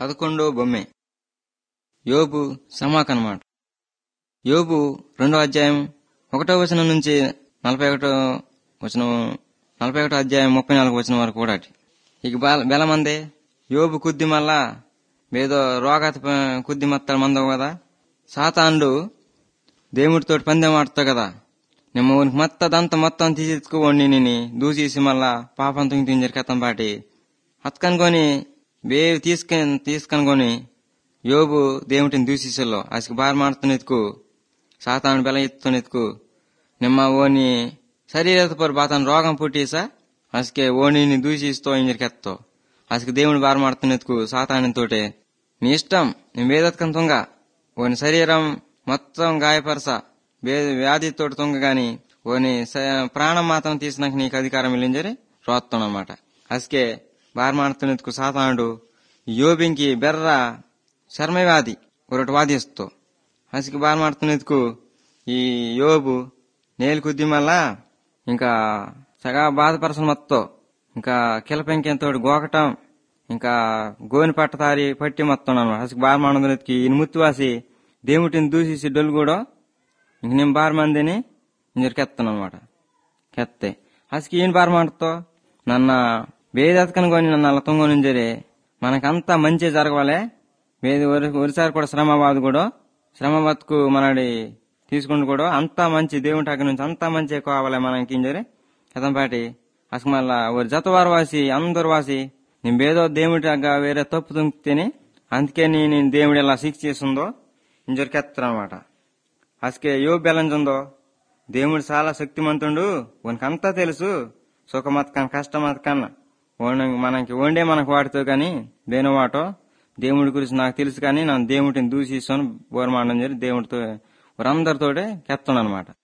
పదకొండో బొమ్మె యోబు సమాక్ అన్నమాట యోబు రెండో అధ్యాయం ఒకటో వచనం నుంచి నలభై ఒకటో వచనం నలభై ఒకటో అధ్యాయం ముప్పై నాలుగు వచనం వరకు కూడా ఇక బల- బెలమందే యోబు కుద్ది మళ్ళా ఏదో రోగాత ప- కుద్ది మత్తాడు మందవు కదా సాతాండు దేవుడితో పందెం ఆడుతావు కదా నిమ్మ ఉనికి మొత్తదంతా మొత్తం తీసేసుకోండి నేను దూసేసి మళ్ళా పాపం తుంగి తింజరి కథం పాటి హత్కనుకొని వేవి తీసుకొని తీసుకనుకొని యోబు దేవుటిని దూసేసల్లో అసికి బార్ మాడుతున్న ఎత్తుకు సాతాను బెల ఎత్తుతున్న ఎత్తుకు నిమ్మ ఓని శరీరత పరు బాతాను రోగం పుట్టిసా అసకే ఓణిని దూసిస్తో ఇంజరికెత్తో అసలు దేవుని బార మాడుతున్న ఎత్తుకు సాతాను తోటే నీ ఇష్టం నేను వేదత్కం తుంగ ఓని శరీరం మొత్తం గాయపరస వే- వ్యాధితో తుంగ గాని ఓని స- ప్రాణం మాత్రం తీసినాక నీకు అధికారం వెళ్ళింజరి రోత్తనమాట అసకే బారమాడుతున్నందుకు సాతానుడు యోబింకి బెర్ర చర్మ వ్యాధి ఒకటి వాదిస్తూ అసలు బారమాడుతున్నందుకు ఈ యోబు నేలు కుద్ది మళ్ళా ఇంకా సగా బాధపరచడం మొత్తం ఇంకా కిలపెంకెంతో గోకటం ఇంకా గోని పట్టతారి పట్టి మొత్తం అనమాట అసలు బారమాడుతున్నందుకు ఈయన ముత్తువాసి దేవుటిని దూసేసి డొల్లు కూడా ఇంక నేను బార్ మందిని ఇంజరికి ఎత్తాను అనమాట ಕೆತ್ತೆ ಹಸ್ಕಿ ಏನ್ ಬಾರ್ ಮಾಡ್ತೋ ನನ್ನ వేదెతకనుకొని నన్ను అలా తొంగొనింజరి మనకంతా మంచి జరగవాలే వేది ఒరిసారి కూడా శ్రమ బాధ కూడా శ్రమ బతుకు మనడి తీసుకుంటూ కూడా అంతా మంచి దేవుని అక్కడి నుంచి అంతా మంచి కావాలి మనకి ఇంజరి కథంపాటి అసలు మళ్ళా ఒక జతవారు వాసి అందరు వాసి నేను ఏదో దేవుడి అగ్గ వేరే తప్పు తుంకితేనే అందుకే నేను దేవుడు ఎలా శిక్ష చేస్తుందో ఇంజరికి ఎత్తనమాట అసకే యో బ్యాలెన్స్ ఉందో దేవుడు చాలా శక్తిమంతుడు వానికంతా తెలుసు సుఖమతకన్ కష్టమతకన్ మనకి వండే మనకు వాటితో కానీ దేని వాటో దేవుడి గురించి నాకు తెలుసు కానీ నన్ను దేవుడిని దూషిస్తాను బోరమాడడం జరిగి దేవుడితో వారందరితోటే కెత్తాను అనమాట